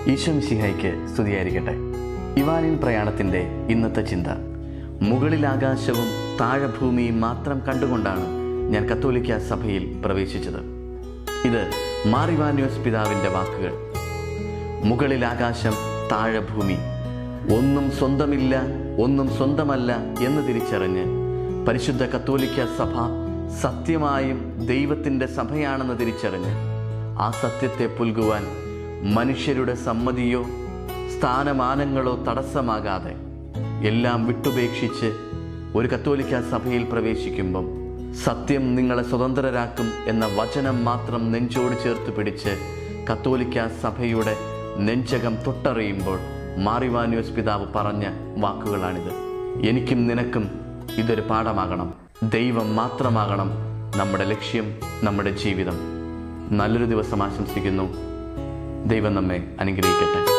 ഈശ്വമിശിഹായ്ക്ക് സ്തുതിയായിരിക്കട്ടെ ഇവാനിൻ പ്രയാണത്തിൻ്റെ ഇന്നത്തെ ചിന്ത മുകളിൽ ആകാശവും താഴെ ഭൂമിയും മാത്രം കണ്ടുകൊണ്ടാണ് ഞാൻ കത്തോലിക്ക സഭയിൽ പ്രവേശിച്ചത് ഇത് മാറിവാന്യോസ് പിതാവിൻ്റെ വാക്കുകൾ മുകളിൽ ആകാശം താഴെ ഭൂമി ഒന്നും സ്വന്തമില്ല ഒന്നും സ്വന്തമല്ല എന്ന് തിരിച്ചറിഞ്ഞ് പരിശുദ്ധ കത്തോലിക്ക സഭ സത്യമായും ദൈവത്തിൻ്റെ സഭയാണെന്ന് തിരിച്ചറിഞ്ഞ് ആ സത്യത്തെ പുൽകുവാൻ മനുഷ്യരുടെ സമ്മതിയോ സ്ഥാനമാനങ്ങളോ തടസ്സമാകാതെ എല്ലാം വിട്ടുപേക്ഷിച്ച് ഒരു കത്തോലിക്ക സഭയിൽ പ്രവേശിക്കുമ്പം സത്യം നിങ്ങളെ സ്വതന്ത്രരാക്കും എന്ന വചനം മാത്രം നെഞ്ചോട് ചേർത്ത് പിടിച്ച് കത്തോലിക്ക സഭയുടെ നെഞ്ചകം തൊട്ടറിയുമ്പോൾ മാറിവാന്യോസ് പിതാവ് പറഞ്ഞ വാക്കുകളാണിത് എനിക്കും നിനക്കും ഇതൊരു പാഠമാകണം ദൈവം മാത്രമാകണം നമ്മുടെ ലക്ഷ്യം നമ്മുടെ ജീവിതം നല്ലൊരു ദിവസം ആശംസിക്കുന്നു ദൈവം നമ്മെ അനുഗ്രഹിക്കട്ടെ